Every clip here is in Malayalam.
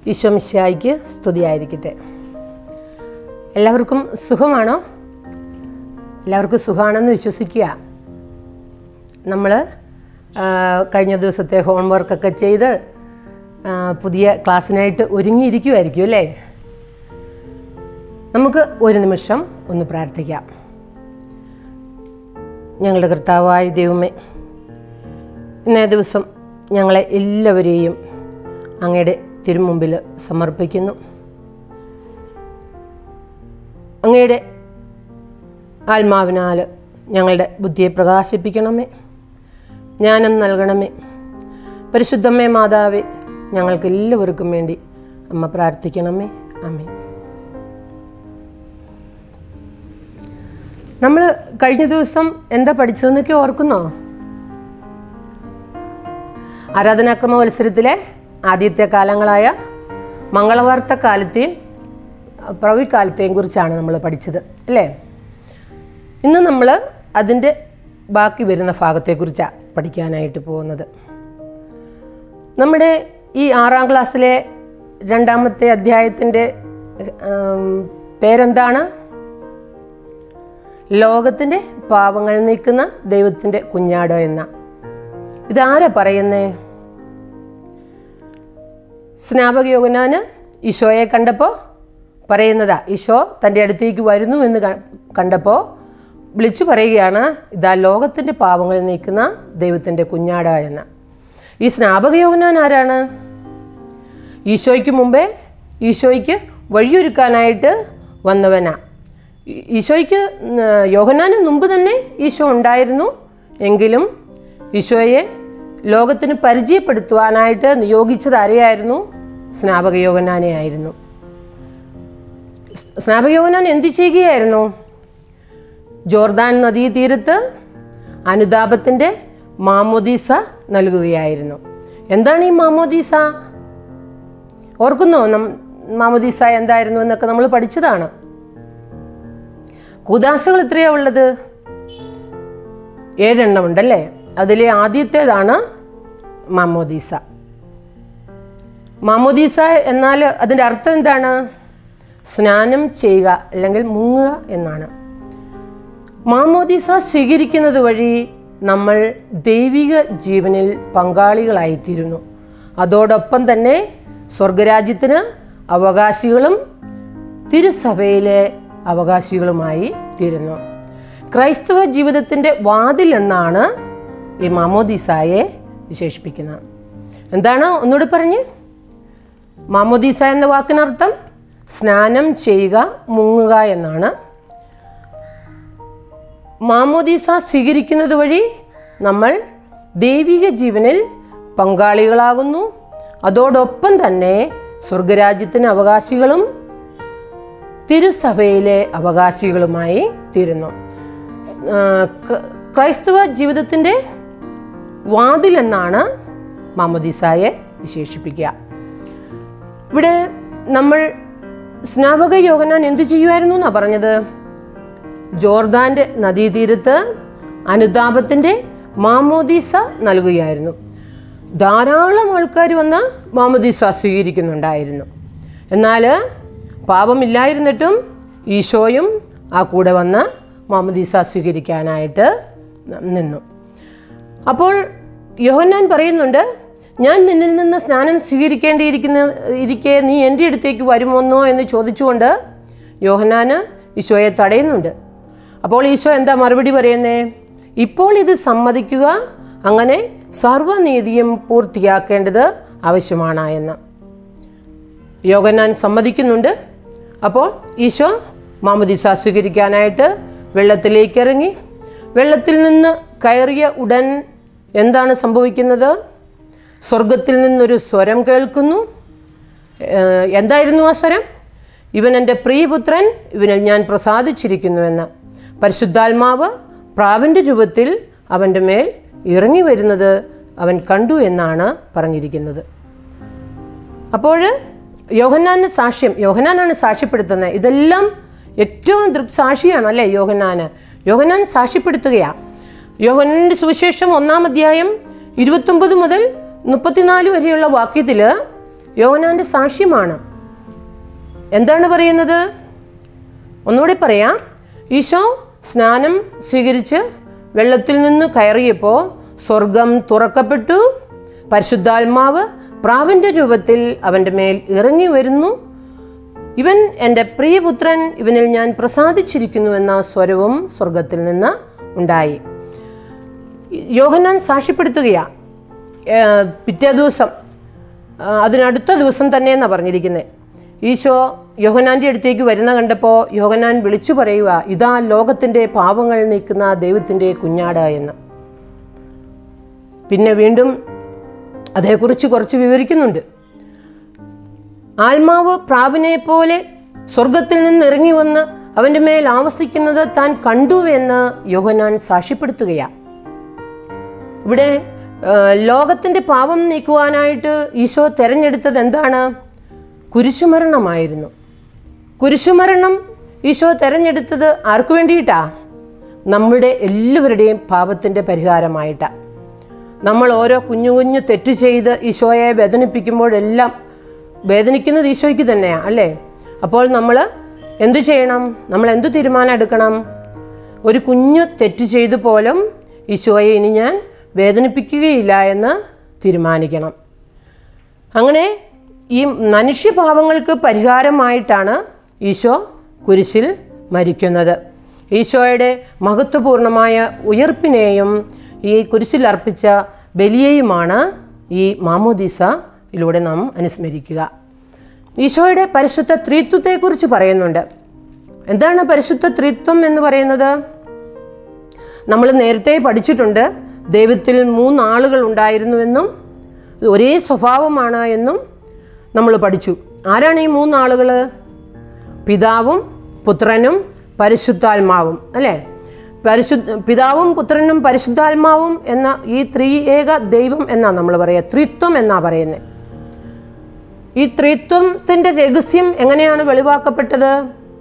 ഈശോമിശായിക്ക് സ്തുതിയായിരിക്കട്ടെ എല്ലാവർക്കും സുഖമാണോ എല്ലാവർക്കും സുഖമാണെന്ന് വിശ്വസിക്കുക നമ്മൾ കഴിഞ്ഞ ദിവസത്തെ ഹോംവർക്കൊക്കെ ചെയ്ത് ആ, പുതിയ ക്ലാസ്സിനായിട്ട് ഒരുങ്ങിയിരിക്കുമായിരിക്കും അല്ലേ നമുക്ക് ഒരു നിമിഷം ഒന്ന് പ്രാർത്ഥിക്കാം ഞങ്ങളുടെ കർത്താവായ ദൈവമേ ഇന്നേ ദിവസം ഞങ്ങളെ എല്ലാവരെയും അങ്ങയുടെ തിരുമുമ്പിൽ സമർപ്പിക്കുന്നു അങ്ങയുടെ ആത്മാവിനാൽ ഞങ്ങളുടെ ബുദ്ധിയെ പ്രകാശിപ്പിക്കണമേ ജ്ഞാനം നൽകണമേ പരിശുദ്ധമ്മേ മാതാവേ ഞങ്ങൾക്ക് എല്ലാവർക്കും വേണ്ടി അമ്മ പ്രാർത്ഥിക്കണമേ അമ്മേ നമ്മൾ കഴിഞ്ഞ ദിവസം എന്താ പഠിച്ചതെന്നൊക്കെ ഓർക്കുന്നോ ആരാധനാക്രമ മത്സരത്തിലെ ആദ്യത്തെ കാലങ്ങളായ മംഗളവാർത്ത കാലത്തെയും പ്രവിക്കാലത്തെയും കുറിച്ചാണ് നമ്മൾ പഠിച്ചത് അല്ലേ ഇന്ന് നമ്മൾ അതിൻ്റെ ബാക്കി വരുന്ന ഭാഗത്തെക്കുറിച്ചാണ് പഠിക്കാനായിട്ട് പോകുന്നത് നമ്മുടെ ഈ ആറാം ക്ലാസ്സിലെ രണ്ടാമത്തെ അധ്യായത്തിൻ്റെ ഉം, പേരെന്താണ് ലോകത്തിൻ്റെ പാവങ്ങൾ നീക്കുന്ന ദൈവത്തിൻ്റെ കുഞ്ഞാട് എന്ന ഇതാരാ പറയുന്നേ സ്നാപക യോഗനാന് ഈശോയെ കണ്ടപ്പോൾ പറയുന്നതാ ഈശോ തൻ്റെ അടുത്തേക്ക് വരുന്നു എന്ന് ക- കണ്ടപ്പോൾ വിളിച്ചു പറയുകയാണ് ഇതാ ലോകത്തിൻ്റെ പാവങ്ങൾ നീക്കുന്ന ദൈവത്തിൻ്റെ കുഞ്ഞാട എന്ന് ഈ സ്നാപക യോഗനാൻ ആരാണ് ഈശോയ്ക്ക് മുമ്പേ ഈശോയ്ക്ക് വഴിയൊരുക്കാനായിട്ട് വന്നവനാ ഈ- ഈശോയ്ക്ക് ഉം, യോഹന്നാന് മുമ്പ് തന്നെ ഈശോ ഉണ്ടായിരുന്നു എങ്കിലും ഈശോയെ ലോകത്തിന് പരിചയപ്പെടുത്തുവാനായിട്ട് നിയോഗിച്ചത് ആരെയായിരുന്നു സ്നാപക യോഹന്നാനെ ആയിരുന്നു സ്നാപക യോഹന്നാൻ എന്തു ചെയ്യുകയായിരുന്നു ജോർദാൻ നദീതീരത്ത് അനുതാപത്തിൻ്റെ മാമോദീസ നൽകുകയായിരുന്നു എന്താണ് ഈ മാമോദീസ ഓർക്കുന്നോ നം മാമോദീസ എന്തായിരുന്നു എന്നൊക്കെ നമ്മൾ പഠിച്ചതാണ് കൂതാശകൾ എത്രയാ ഉള്ളത് ഏഴെണ്ണം ഉണ്ടല്ലേ അതിലെ ആദ്യത്തേതാണ് മാമോദീസ മാമോദീസ എന്നാൽ അതിൻ്റെ അർത്ഥം എന്താണ് സ്നാനം ചെയ്യുക അല്ലെങ്കിൽ മുങ്ങുക എന്നാണ് മാമോദീസ സ്വീകരിക്കുന്നത് വഴി നമ്മൾ ദൈവിക ജീവനിൽ പങ്കാളികളായിത്തീരുന്നു അതോടൊപ്പം തന്നെ സ്വർഗരാജ്യത്തിന് അവകാശികളും തിരുസഭയിലെ അവകാശികളുമായി തീരുന്നു ക്രൈസ്തവ ജീവിതത്തിൻ്റെ വാതിൽ എന്നാണ് ഈ മാമോദീസായെ വിശേഷിപ്പിക്കുന്നത് എന്താണ് ഒന്നുകൂടി പറഞ്ഞ് മാമോദീസ എന്ന വാക്കിനർത്ഥം സ്നാനം ചെയ്യുക മുങ്ങുക എന്നാണ് മാമോദീസ സ്വീകരിക്കുന്നത് വഴി നമ്മൾ ദൈവിക ജീവനിൽ പങ്കാളികളാകുന്നു അതോടൊപ്പം തന്നെ സ്വർഗരാജ്യത്തിന് അവകാശികളും തിരുസഭയിലെ അവകാശികളുമായി തീരുന്നു ആ, ക്ര- ക്രൈസ്തവ ജീവിതത്തിൻ്റെ വാതിലെന്നാണ് മാമോദീസായെ വിശേഷിപ്പിക്കുക ഇവിടെ നമ്മൾ സ്നാപക യോഗനാൻ എന്തു ചെയ്യുമായിരുന്നു എന്നാണ് പറഞ്ഞത് ജോർദാന്റെ നദീതീരത്ത് അനുതാപത്തിൻ്റെ മാമോദീസ നൽകുകയായിരുന്നു ധാരാളം ആൾക്കാർ വന്ന് മാമോദീസ സ്വീകരിക്കുന്നുണ്ടായിരുന്നു എന്നാൽ പാപമില്ലായിരുന്നിട്ടും ഈശോയും ആ കൂടെ വന്ന് മാമോദീസ സ്വീകരിക്കാനായിട്ട് നിന്നു അപ്പോൾ യോഹന്നാൻ പറയുന്നുണ്ട് ഞാൻ നിന്നിൽ നിന്ന് സ്നാനം സ്വീകരിക്കേണ്ടിയിരിക്കുന്ന ഇരിക്കെ നീ എൻ്റെ അടുത്തേക്ക് വരുമെന്നോ എന്ന് ചോദിച്ചുകൊണ്ട് യോഹന്നാന് ഈശോയെ തടയുന്നുണ്ട് അപ്പോൾ ഈശോ എന്താ മറുപടി പറയുന്നേ ഇപ്പോൾ ഇത് സമ്മതിക്കുക അങ്ങനെ സർവ്വനീതിയും പൂർത്തിയാക്കേണ്ടത് ആവശ്യമാണ് എന്ന് യോഗന്നാൻ സമ്മതിക്കുന്നുണ്ട് അപ്പോൾ ഈശോ മാമദിസ സ്വീകരിക്കാനായിട്ട് വെള്ളത്തിലേക്ക് ഇറങ്ങി വെള്ളത്തിൽ നിന്ന് കയറിയ ഉടൻ എന്താണ് സംഭവിക്കുന്നത് സ്വർഗത്തിൽ നിന്നൊരു സ്വരം കേൾക്കുന്നു ഏഹ് എന്തായിരുന്നു ആ സ്വരം ഇവൻ എൻ്റെ പ്രിയപുത്രൻ ഇവനിൽ ഞാൻ പ്രസാദിച്ചിരിക്കുന്നുവെന്ന് പരിശുദ്ധാത്മാവ് പ്രാവിൻ്റെ രൂപത്തിൽ അവൻ്റെ മേൽ ഇറങ്ങി വരുന്നത് അവൻ കണ്ടു എന്നാണ് പറഞ്ഞിരിക്കുന്നത് അപ്പോൾ യോഹന്നാന് സാക്ഷ്യം യോഹന്നാനാണ് സാക്ഷ്യപ്പെടുത്തുന്നത് ഇതെല്ലാം ഏറ്റവും ദൃക്സാക്ഷിയാണ് അല്ലേ യോഹന്നാന് യോഹന്നാൻ സാക്ഷ്യപ്പെടുത്തുകയാണ് യോഹന്നാൻ്റെ സുവിശേഷം ഒന്നാം അധ്യായം ഇരുപത്തൊമ്പത് മുതൽ മുപ്പത്തിനാല് വരെയുള്ള വാക്യത്തിൽ യോഹനാന്റെ സാക്ഷ്യമാണ് എന്താണ് പറയുന്നത് ഒന്നുകൂടി പറയാം ഈശോ സ്നാനം സ്വീകരിച്ച് വെള്ളത്തിൽ നിന്ന് കയറിയപ്പോൾ സ്വർഗം തുറക്കപ്പെട്ടു പരിശുദ്ധാത്മാവ് പ്രാവിൻ്റെ രൂപത്തിൽ അവൻ്റെ മേൽ ഇറങ്ങി വരുന്നു ഇവൻ എൻ്റെ പ്രിയപുത്രൻ ഇവനിൽ ഞാൻ പ്രസാദിച്ചിരിക്കുന്നു എന്ന സ്വരവും സ്വർഗത്തിൽ നിന്ന് ഉണ്ടായി യോഹന്നാൻ സാക്ഷ്യപ്പെടുത്തുകയാ ഏഹ് പിറ്റേ ദിവസം ആ, അതിനടുത്ത ദിവസം തന്നെ എന്നാണ് പറഞ്ഞിരിക്കുന്നത് ഈശോ യോഹനാൻ്റെ അടുത്തേക്ക് വരുന്ന കണ്ടപ്പോൾ യോഹനാൻ വിളിച്ചു പറയുക ഇതാ ലോകത്തിൻ്റെ പാപങ്ങൾ നീക്കുന്ന ദൈവത്തിൻ്റെ കുഞ്ഞാട് എന്ന് പിന്നെ വീണ്ടും അതേക്കുറിച്ച് കുറച്ച് വിവരിക്കുന്നുണ്ട് ആത്മാവ് പ്രാവിനെ പോലെ സ്വർഗത്തിൽ നിന്ന് ഇറങ്ങി വന്ന് അവൻ്റെ മേൽ ആവസിക്കുന്നത് താൻ കണ്ടുവെന്ന് യോഹനാൻ സാക്ഷ്യപ്പെടുത്തുകയാണ് ഇവിടെ ആ, ലോകത്തിൻ്റെ പാപം നീക്കുവാനായിട്ട് ഈശോ തിരഞ്ഞെടുത്തത് എന്താണ് കുരിശുമരണമായിരുന്നു കുരിശുമരണം ഈശോ തിരഞ്ഞെടുത്തത് ആർക്കു വേണ്ടിയിട്ടാ നമ്മളുടെ എല്ലാവരുടെയും പാപത്തിൻ്റെ പരിഹാരമായിട്ടാണ് നമ്മൾ ഓരോ കുഞ്ഞു കുഞ്ഞു തെറ്റ് ചെയ്ത് ഈശോയെ വേദനിപ്പിക്കുമ്പോഴെല്ലാം വേദനിക്കുന്നത് ഈശോയ്ക്ക് തന്നെയാണ് അല്ലേ അപ്പോൾ നമ്മൾ എന്തു ചെയ്യണം നമ്മൾ എന്തു തീരുമാനം എടുക്കണം ഒരു കുഞ്ഞു തെറ്റ് ചെയ്തു പോലും ഈശോയെ ഇനി ഞാൻ വേദനിപ്പിക്കുകയില്ല എന്ന് തീരുമാനിക്കണം അങ്ങനെ ഈ മനുഷ്യപാവങ്ങൾക്ക് പരിഹാരമായിട്ടാണ് ഈശോ കുരിശിൽ മരിക്കുന്നത് ഈശോയുടെ മഹത്വപൂർണമായ ഉയർപ്പിനെയും ഈ കുരിശിൽ അർപ്പിച്ച ബലിയെയുമാണ് ഈ മാമോദീസയിലൂടെ നാം അനുസ്മരിക്കുക ഈശോയുടെ പരിശുദ്ധ ത്രിത്വത്തെക്കുറിച്ച് പറയുന്നുണ്ട് എന്താണ് പരിശുദ്ധ ത്രിത്വം എന്ന് പറയുന്നത് നമ്മൾ നേരത്തെ പഠിച്ചിട്ടുണ്ട് ദൈവത്തിൽ മൂന്നാളുകൾ ഉണ്ടായിരുന്നുവെന്നും ഇത് ഒരേ സ്വഭാവമാണ് എന്നും നമ്മൾ പഠിച്ചു ആരാണ് ഈ മൂന്നാളുകൾ പിതാവും പുത്രനും പരിശുദ്ധാത്മാവും അല്ലേ പരിശുദ്ധ പിതാവും പുത്രനും പരിശുദ്ധാത്മാവും എന്ന ഈ ത്രിയേക ദൈവം എന്നാണ് നമ്മൾ പറയുക ത്രിത്വം എന്നാ പറയുന്നത് ഈ ത്രിത്വത്തിൻ്റെ രഹസ്യം എങ്ങനെയാണ് വെളിവാക്കപ്പെട്ടത്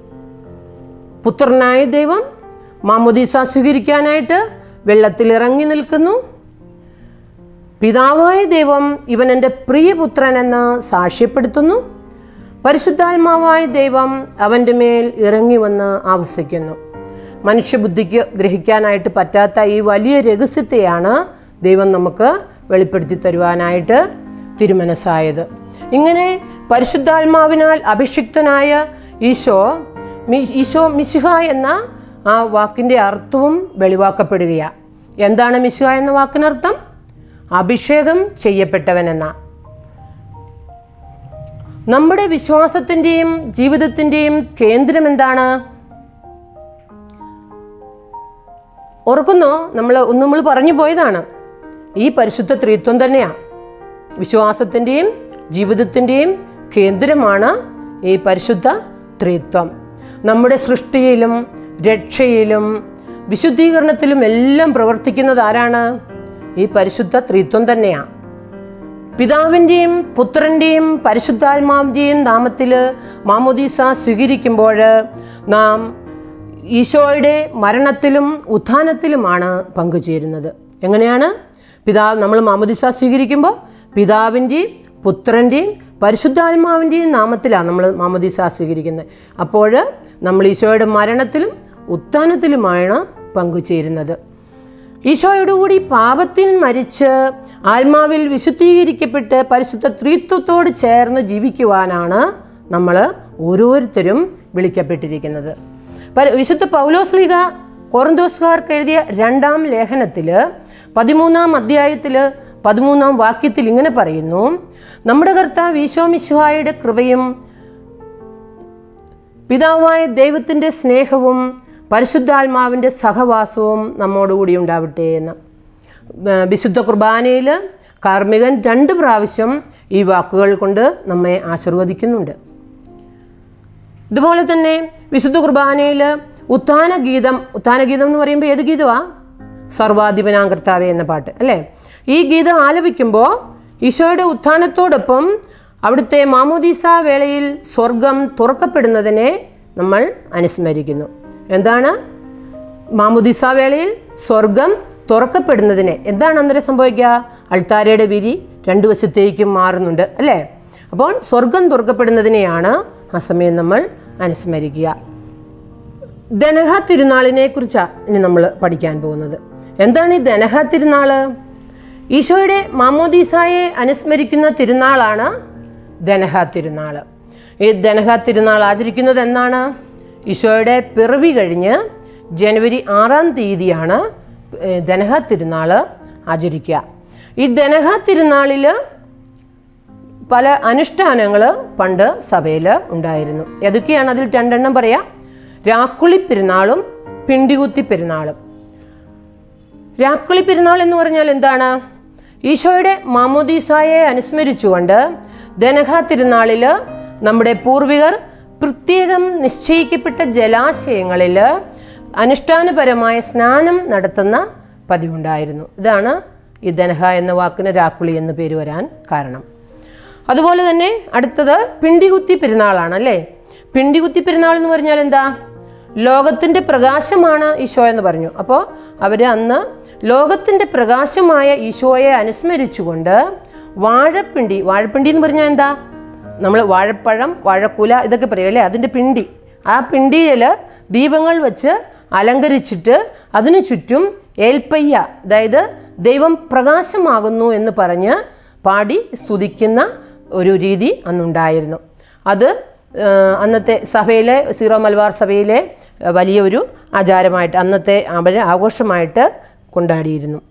പുത്രനായ ദൈവം മാമുദീസ സ്വീകരിക്കാനായിട്ട് വെള്ളത്തിൽ ഇറങ്ങി നിൽക്കുന്നു പിതാവായ ദൈവം ഇവൻ എൻ്റെ പ്രിയപുത്രൻ എന്ന് സാക്ഷ്യപ്പെടുത്തുന്നു പരിശുദ്ധാത്മാവായ ദൈവം അവൻ്റെ മേൽ ഇറങ്ങി വന്ന് ആവസിക്കുന്നു മനുഷ്യബുദ്ധിക്ക് ഗ്രഹിക്കാനായിട്ട് പറ്റാത്ത ഈ വലിയ രഹസ്യത്തെയാണ് ദൈവം നമുക്ക് വെളിപ്പെടുത്തി തരുവാനായിട്ട് തിരുമനസ്സായത് ഇങ്ങനെ പരിശുദ്ധാത്മാവിനാൽ അഭിഷിക്തനായ ഈശോ മി- ഈശോ മിശിഹ എന്ന ആ വാക്കിൻ്റെ അർത്ഥവും വെളിവാക്കപ്പെടുകയാണ് എന്താണ് മിശിഹ എന്ന വാക്കിനർത്ഥം അഭിഷേകം ചെയ്യപ്പെട്ടവൻ എന്ന നമ്മുടെ വിശ്വാസത്തിൻ്റെയും ജീവിതത്തിൻ്റെയും കേന്ദ്രം എന്താണ് ഓർക്കുന്നോ നമ്മൾ ഒന്ന് നമ്മൾ പറഞ്ഞു പോയതാണ് ഈ പരിശുദ്ധ ത്രിത്വം തന്നെയാണ് വിശ്വാസത്തിൻ്റെയും ജീവിതത്തിൻ്റെയും കേന്ദ്രമാണ് ഈ പരിശുദ്ധ ത്രിത്വം നമ്മുടെ സൃഷ്ടിയിലും രക്ഷയിലും വിശുദ്ധീകരണത്തിലും എല്ലാം പ്രവർത്തിക്കുന്നത് ആരാണ് ഈ പരിശുദ്ധ ത്രിത്വം തന്നെയാണ് പിതാവിൻ്റെയും പുത്രൻ്റെയും പരിശുദ്ധാത്മാവിൻ്റെയും നാമത്തിൽ മാമോദീസ സ്വീകരിക്കുമ്പോൾ നാം ഈശോയുടെ മരണത്തിലും ഉത്ഥാനത്തിലുമാണ് പങ്കുചേരുന്നത് എങ്ങനെയാണ് പിതാവ് നമ്മൾ മാമോദീസ സ്വീകരിക്കുമ്പോൾ പിതാവിൻ്റെയും പുത്രൻ്റെയും പരിശുദ്ധാത്മാവിൻ്റെയും നാമത്തിലാണ് നമ്മൾ മാമോദീസ സ്വീകരിക്കുന്നത് അപ്പോൾ നമ്മൾ ഈശോയുടെ മരണത്തിലും ഉത്ഥാനത്തിലുമാണ് പങ്കുചേരുന്നത് ഈശോയോടുകൂടി പാപത്തിൽ മരിച്ച് ആത്മാവിൽ വിശുദ്ധീകരിക്കപ്പെട്ട് പരിശുദ്ധ ത്രിത്വത്തോട് ചേർന്ന് ജീവിക്കുവാനാണ് നമ്മൾ ഓരോരുത്തരും വിളിക്കപ്പെട്ടിരിക്കുന്നത് പരി- വിശുദ്ധ പൗലോസ്ലിക കോറന്തോസുകാർക്ക് എഴുതിയ രണ്ടാം ലേഖനത്തിൽ പതിമൂന്നാം അധ്യായത്തിൽ പതിമൂന്നാം വാക്യത്തിൽ ഇങ്ങനെ പറയുന്നു നമ്മുടെ കർത്താവ് ഈശോ മിശുഹായുടെ കൃപയും പിതാവായ ദൈവത്തിൻ്റെ സ്നേഹവും പരിശുദ്ധാത്മാവിൻ്റെ സഹവാസവും നമ്മോടുകൂടി ഉണ്ടാവട്ടെ എന്ന് ഏർ വിശുദ്ധ കുർബാനയിൽ കാർമ്മികൻ രണ്ട് പ്രാവശ്യം ഈ വാക്കുകൾ കൊണ്ട് നമ്മെ ആശീർവദിക്കുന്നുണ്ട് ഇതുപോലെ തന്നെ വിശുദ്ധ കുർബാനയിൽ ഉത്ഥാന ഗീതം ഉത്ഥാന ഗീതം എന്ന് പറയുമ്പോൾ ഏത് ഗീതമാ സർവാധിപനാം കർത്താവേ എന്ന പാട്ട് അല്ലേ ഈ ഗീതം ആലപിക്കുമ്പോൾ ഈശോയുടെ ഉത്ഥാനത്തോടൊപ്പം അവിടുത്തെ മാമോദീസ വേളയിൽ സ്വർഗം തുറക്കപ്പെടുന്നതിനെ നമ്മൾ അനുസ്മരിക്കുന്നു എന്താണ് മാമുദിസ വേളയിൽ സ്വർഗം തുറക്കപ്പെടുന്നതിനെ എന്താണ് അന്നേരം സംഭവിക്കുക അൾത്താരയുടെ വിരി രണ്ടു വശത്തേക്കും മാറുന്നുണ്ട് അല്ലേ അപ്പോൾ സ്വർഗം തുറക്കപ്പെടുന്നതിനെയാണ് ആ സമയം നമ്മൾ അനുസ്മരിക്കുക ദനഹ തിരുനാളിനെ കുറിച്ചാണ് ഇനി നമ്മൾ പഠിക്കാൻ പോകുന്നത് എന്താണ് ഈ ദനഹ തിരുനാള് ഈശോയുടെ മാമോദീസായെ അനുസ്മരിക്കുന്ന തിരുനാളാണ് ദനഹ തിരുനാള് ഈ ദനഹ തിരുനാൾ ആചരിക്കുന്നത് എന്നാണ് ഈശോയുടെ പിറവി കഴിഞ്ഞ് ജനുവരി ആറാം തീയതിയാണ് ഏഹ്, ദനഹ തിരുനാൾ ആചരിക്കുക ഈ ദനഹ തിരുനാളിൽ പല അനുഷ്ഠാനങ്ങൾ പണ്ട് സഭയിൽ ഉണ്ടായിരുന്നു ഏതൊക്കെയാണ് അതിൽ രണ്ടെണ്ണം പറയാം രാക്കുളി പെരുന്നാളും പിണ്ടികുത്തി പെരുന്നാളും രാക്കുളി പെരുന്നാൾ എന്ന് പറഞ്ഞാൽ എന്താണ് ഈശോയുടെ മാമോദീസായെ അനുസ്മരിച്ചുകൊണ്ട് ദനഹ തിരുനാളിൽ നമ്മുടെ പൂർവികർ പ്രത്യേകം നിശ്ചയിക്കപ്പെട്ട ജലാശയങ്ങളിൽ അനുഷ്ഠാനപരമായ സ്നാനം നടത്തുന്ന പതിവുണ്ടായിരുന്നു ഇതാണ് ഈ ദനഹ എന്ന വാക്കിന് രാക്കുളി എന്ന് പേര് വരാൻ കാരണം അതുപോലെ തന്നെ അടുത്തത് പിണ്ടികുത്തി പെരുന്നാളാണ് അല്ലേ പിണ്ടികുത്തി പെരുന്നാൾ എന്ന് പറഞ്ഞാൽ എന്താ ലോകത്തിൻ്റെ പ്രകാശമാണ് ഈശോ എന്ന് പറഞ്ഞു അപ്പോൾ അവർ അന്ന് ലോകത്തിൻ്റെ പ്രകാശമായ ഈശോയെ അനുസ്മരിച്ചുകൊണ്ട് വാഴപ്പിണ്ടി വാഴപ്പിണ്ടി എന്ന് പറഞ്ഞാൽ എന്താ നമ്മൾ വാഴപ്പഴം വാഴക്കുല ഇതൊക്കെ പറയും അല്ലേ അതിൻ്റെ പിണ്ടി ആ പിണ്ടിയിൽ ദീപങ്ങൾ വെച്ച് അലങ്കരിച്ചിട്ട് അതിനു ചുറ്റും ഏൽപ്പയ്യ അതായത് ദൈവം പ്രകാശമാകുന്നു എന്ന് പറഞ്ഞ് പാടി സ്തുതിക്കുന്ന ഒരു രീതി അന്നുണ്ടായിരുന്നു അത് ആ, അന്നത്തെ സഭയിലെ സീറോ മലബാർ സഭയിലെ ആ, വലിയൊരു ആചാരമായിട്ട് അന്നത്തെ അവർ ആഘോഷമായിട്ട് കൊണ്ടാടിയിരുന്നു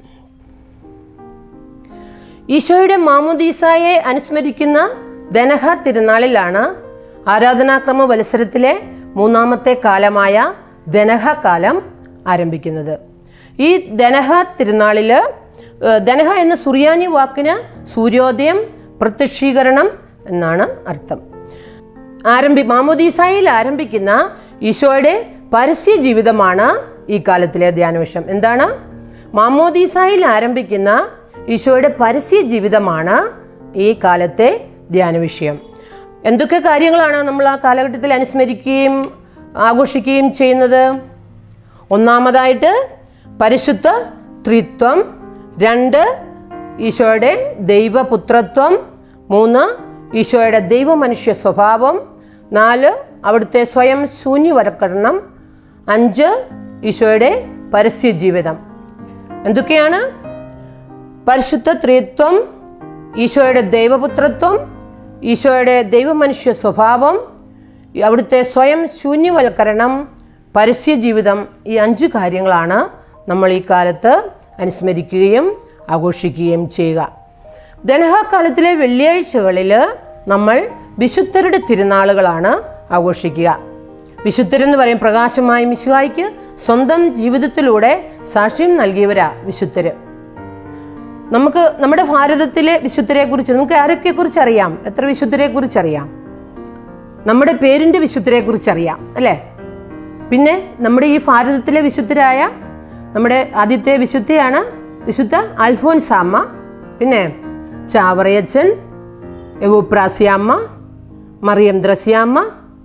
ഈശോയുടെ മാമുദീസായെ അനുസ്മരിക്കുന്ന ദനഹ തിരുനാളിലാണ് ആരാധനാക്രമ മത്സരത്തിലെ മൂന്നാമത്തെ കാലമായ ദനഹ കാലം ആരംഭിക്കുന്നത് ഈ ദനഹ തിരുനാളിൽ ഏഹ്, ദനഹ എന്ന സുറിയാനി വാക്കിന് സൂര്യോദയം പ്രത്യക്ഷീകരണം എന്നാണ് അർത്ഥം ആരംഭി മാമോദീസായിൽ ആരംഭിക്കുന്ന ഈശോയുടെ പരസ്യ ജീവിതമാണ് ഈ കാലത്തിലെ ധ്യാനവിഷയം എന്താണ് മാമോദീസായിൽ ആരംഭിക്കുന്ന ഈശോയുടെ പരസ്യ ജീവിതമാണ് ഈ കാലത്തെ ധ്യാനവിഷയം എന്തൊക്കെ കാര്യങ്ങളാണ് നമ്മൾ ആ കാലഘട്ടത്തിൽ അനുസ്മരിക്കുകയും ആഘോഷിക്കുകയും ചെയ്യുന്നത് ഒന്നാമതായിട്ട് പരിശുദ്ധ ത്രിത്വം രണ്ട് ഈശോയുടെ ദൈവപുത്രത്വം മൂന്ന് ഈശോയുടെ ദൈവമനുഷ്യ സ്വഭാവം നാല് അവിടുത്തെ സ്വയം ശൂന്യവൽക്കരണം അഞ്ച് ഈശോയുടെ പരസ്യ ജീവിതം എന്തൊക്കെയാണ് പരിശുദ്ധ ത്രിത്വം ഈശോയുടെ ദൈവപുത്രത്വം ഈശോയുടെ ദൈവമനുഷ്യ സ്വഭാവം ഈ അവിടുത്തെ സ്വയം ശൂന്യവൽക്കരണം പരസ്യ ജീവിതം ഈ അഞ്ച് കാര്യങ്ങളാണ് നമ്മൾ ഈ കാലത്ത് അനുസ്മരിക്കുകയും ആഘോഷിക്കുകയും ചെയ്യുക ദനഹാകാലത്തിലെ വെള്ളിയാഴ്ചകളിൽ നമ്മൾ വിശുദ്ധരുടെ തിരുനാളുകളാണ് ആഘോഷിക്കുക വിശുദ്ധരെന്ന് പറയും പ്രകാശമായ മിശുഹായിക്ക് സ്വന്തം ജീവിതത്തിലൂടെ സാക്ഷ്യം നൽകിയവരാ വിശുദ്ധര് നമുക്ക് നമ്മുടെ ഭാരതത്തിലെ വിശുദ്ധരെ കുറിച്ച് നമുക്ക് ആരൊക്കെ കുറിച്ച് അറിയാം എത്ര വിശുദ്ധരെ കുറിച്ച് അറിയാം നമ്മുടെ പേരിൻ്റെ വിശുദ്ധരെ കുറിച്ച് അറിയാം അല്ലേ പിന്നെ നമ്മുടെ ഈ ഭാരതത്തിലെ വിശുദ്ധരായ നമ്മുടെ ആദ്യത്തെ വിശുദ്ധയാണ് വിശുദ്ധ അൽഫോൻസാമ്മ പിന്നെ ചാവറയച്ചൻ എവൂപ്രാസിയാമ്മ മറിയം ദ്രസ്യാമ്മ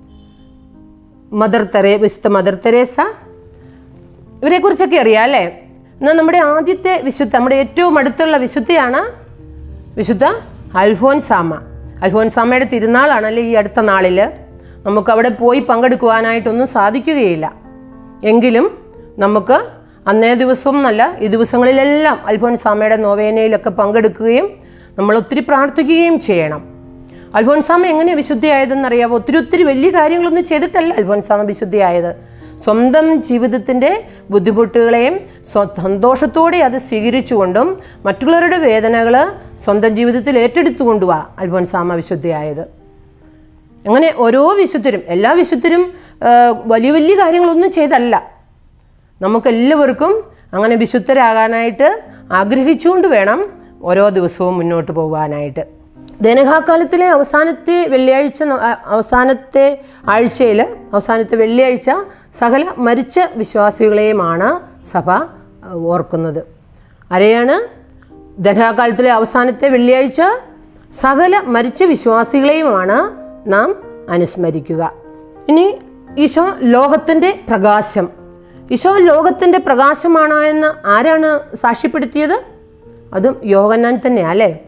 മദർ തെരേ വിശുദ്ധ മദർ തെരേസ ഇവരെ കുറിച്ചൊക്കെ അറിയാം അല്ലേ എന്നാൽ നമ്മുടെ ആദ്യത്തെ വിശുദ്ധ നമ്മുടെ ഏറ്റവും അടുത്തുള്ള വിശുദ്ധയാണ് വിശുദ്ധ അൽഫോൻസാമ്മ അൽഫോൻസാമ്മയുടെ തിരുനാളാണല്ലേ ഈ അടുത്ത നാളിൽ നമുക്ക് അവിടെ പോയി പങ്കെടുക്കുവാനായിട്ടൊന്നും സാധിക്കുകയില്ല എങ്കിലും നമുക്ക് അന്നേ ദിവസം എന്നല്ല ഈ ദിവസങ്ങളിലെല്ലാം അൽഫോൻസാമ്മയുടെ നോവേനയിലൊക്കെ പങ്കെടുക്കുകയും നമ്മൾ ഒത്തിരി പ്രാർത്ഥിക്കുകയും ചെയ്യണം അൽഫോൻസാമ എങ്ങനെ വിശുദ്ധിയായതെന്നറിയാമോ ഒത്തിരി ഒത്തിരി വലിയ കാര്യങ്ങളൊന്നും ചെയ്തിട്ടല്ല അൽഫോൻസാമ വിശുദ്ധിയായത് സ്വന്തം ജീവിതത്തിൻ്റെ ബുദ്ധിമുട്ടുകളെയും സ്വ- സന്തോഷത്തോടെ അത് സ്വീകരിച്ചുകൊണ്ടും മറ്റുള്ളവരുടെ വേദനകൾ സ്വന്തം ജീവിതത്തിൽ ഏറ്റെടുത്തുകൊണ്ടുവാ അൽഫോൻസാമ വിശുദ്ധിയായത് അങ്ങനെ ഓരോ വിശുദ്ധരും എല്ലാ വിശുദ്ധരും ആ, വലിയ വലിയ കാര്യങ്ങളൊന്നും ചെയ്തല്ല നമുക്കെല്ലാവർക്കും അങ്ങനെ വിശുദ്ധരാകാനായിട്ട് ആഗ്രഹിച്ചുകൊണ്ട് വേണം ഓരോ ദിവസവും മുന്നോട്ട് പോകാനായിട്ട് ധനഹാക്കാലത്തിലെ അവസാനത്തെ വെള്ളിയാഴ്ച ന- ആ, അവസാനത്തെ ആഴ്ചയിൽ അവസാനത്തെ വെള്ളിയാഴ്ച സകല മരിച്ച വിശ്വാസികളെയുമാണ് സഭ ആ, ഓർക്കുന്നത് ആരെയാണ് ധനഹാകാലത്തിലെ അവസാനത്തെ വെള്ളിയാഴ്ച സകല മരിച്ച വിശ്വാസികളെയുമാണ് നാം അനുസ്മരിക്കുക ഇനി ഈശോ ലോകത്തിൻ്റെ പ്രകാശം ഈശോ ലോകത്തിൻ്റെ പ്രകാശമാണ് എന്ന് ആരാണ് സാക്ഷ്യപ്പെടുത്തിയത് അതും യോഗന്നാൻ തന്നെയാ അല്ലേ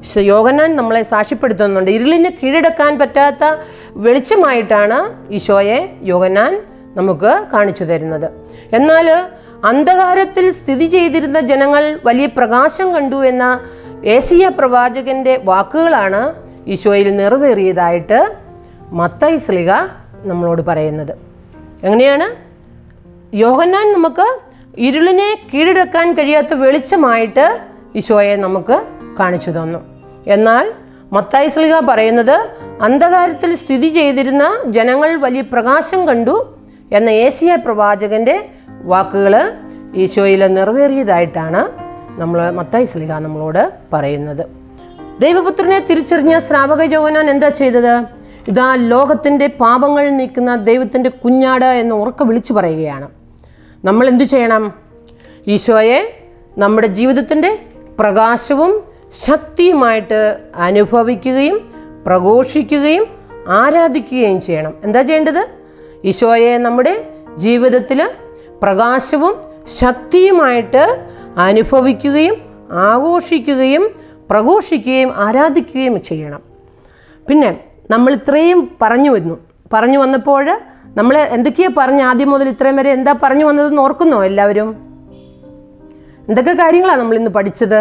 ശ- യോഹന്നാൻ നമ്മളെ സാക്ഷ്യപ്പെടുത്തുന്നുണ്ട് ഇരുളിന് കീഴടക്കാൻ പറ്റാത്ത വെളിച്ചമായിട്ടാണ് ഈശോയെ യോഹന്നാൻ നമുക്ക് കാണിച്ചു തരുന്നത് എന്നാൽ അന്ധകാരത്തിൽ സ്ഥിതി ചെയ്തിരുന്ന ജനങ്ങൾ വലിയ പ്രകാശം കണ്ടു എന്ന ഏഷ്യ പ്രവാചകന്റെ വാക്കുകളാണ് ഈശോയിൽ നിറവേറിയതായിട്ട് മത്തായി സ്ലിക നമ്മളോട് പറയുന്നത് എങ്ങനെയാണ് യോഹന്നാൻ നമുക്ക് ഇരുളിനെ കീഴടക്കാൻ കഴിയാത്ത വെളിച്ചമായിട്ട് ഈശോയെ നമുക്ക് കാണിച്ചു തന്നു എന്നാൽ മത്തായി സ്ലിഹ പറയുന്നത് അന്ധകാരത്തിൽ സ്ഥിതി ചെയ്തിരുന്ന ജനങ്ങൾ വലിയ പ്രകാശം കണ്ടു എന്ന ഏഷ്യ പ്രവാചകന്റെ വാക്കുകൾ ഈശോയിൽ നിറവേറിയതായിട്ടാണ് നമ്മൾ മത്തായി സ്ലിഹ നമ്മളോട് പറയുന്നത് ദൈവപുത്രനെ തിരിച്ചറിഞ്ഞ ശ്രാവക യോഹനാൻ എന്താ ചെയ്തത് ഇതാ ലോകത്തിൻ്റെ പാപങ്ങൾ നീക്കുന്ന ദൈവത്തിൻ്റെ കുഞ്ഞാട് എന്ന് ഉറക്കെ വിളിച്ചു പറയുകയാണ് നമ്മൾ എന്തു ചെയ്യണം ഈശോയെ നമ്മുടെ ജീവിതത്തിൻ്റെ പ്രകാശവും ശക്തിയുമായിട്ട് അനുഭവിക്കുകയും പ്രഘോഷിക്കുകയും ആരാധിക്കുകയും ചെയ്യണം എന്താ ചെയ്യേണ്ടത് ഈശോയെ നമ്മുടെ ജീവിതത്തിൽ പ്രകാശവും ശക്തിയുമായിട്ട് അനുഭവിക്കുകയും ആഘോഷിക്കുകയും പ്രഘോഷിക്കുകയും ആരാധിക്കുകയും ചെയ്യണം പിന്നെ നമ്മൾ ഇത്രയും പറഞ്ഞു വന്നു പറഞ്ഞു വന്നപ്പോൾ നമ്മൾ എന്തൊക്കെയാണ് പറഞ്ഞ് ആദ്യം മുതൽ ഇത്രയും വരെ എന്താ പറഞ്ഞു വന്നതെന്ന് ഓർക്കുന്നോ എല്ലാവരും എന്തൊക്കെ കാര്യങ്ങളാണ് നമ്മൾ ഇന്ന് പഠിച്ചത്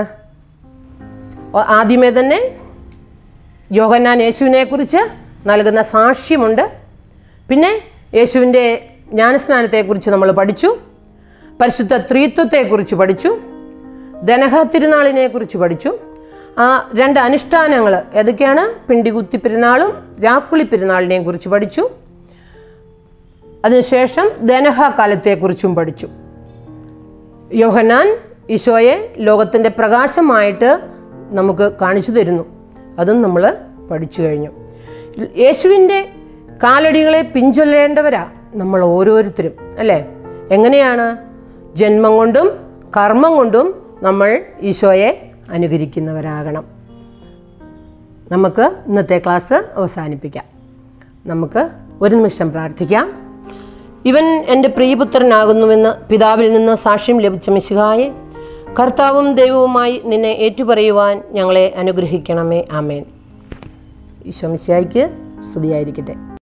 ഒ- ആദ്യമേ തന്നെ യോഹന്നാൻ യേശുവിനെ കുറിച്ച് നൽകുന്ന സാക്ഷ്യമുണ്ട് പിന്നെ യേശുവിൻ്റെ ജ്ഞാനസ്നാനത്തെക്കുറിച്ച് നമ്മൾ പഠിച്ചു പരിശുദ്ധ ത്രീത്വത്തെക്കുറിച്ച് പഠിച്ചു ദനഹ തിരുനാളിനെ കുറിച്ച് പഠിച്ചു ആ രണ്ട് അനുഷ്ഠാനങ്ങൾ ഏതൊക്കെയാണ് പിണ്ടികുത്തി പെരുന്നാളും രാക്കുളി പെരുന്നാളിനെയും കുറിച്ച് പഠിച്ചു അതിനുശേഷം ദനഹ കാലത്തെക്കുറിച്ചും പഠിച്ചു യോഹന്നാൻ ഈശോയെ ലോകത്തിൻ്റെ പ്രകാശമായിട്ട് നമുക്ക് കാണിച്ചു തരുന്നു അതും നമ്മൾ പഠിച്ചു കഴിഞ്ഞു യേശുവിൻ്റെ കാലടികളെ പിഞ്ചൊല്ലേണ്ടവരാ നമ്മൾ ഓരോരുത്തരും അല്ലേ എങ്ങനെയാണ് ജന്മം കൊണ്ടും കർമ്മം കൊണ്ടും നമ്മൾ ഈശോയെ അനുകരിക്കുന്നവരാകണം നമുക്ക് ഇന്നത്തെ ക്ലാസ് അവസാനിപ്പിക്കാം നമുക്ക് ഒരു നിമിഷം പ്രാർത്ഥിക്കാം ഇവൻ എൻ്റെ പ്രിയപുത്രനാകുന്നുവെന്ന് പിതാവിൽ നിന്ന് സാക്ഷ്യം ലഭിച്ച മിശിഹായെ കർത്താവും ദൈവവുമായി നിന്നെ ഏറ്റുപറയുവാൻ ഞങ്ങളെ അനുഗ്രഹിക്കണമേ ആമേൻ ഈശോ മിശിഹായ്ക്ക് സ്തുതിയായിരിക്കട്ടെ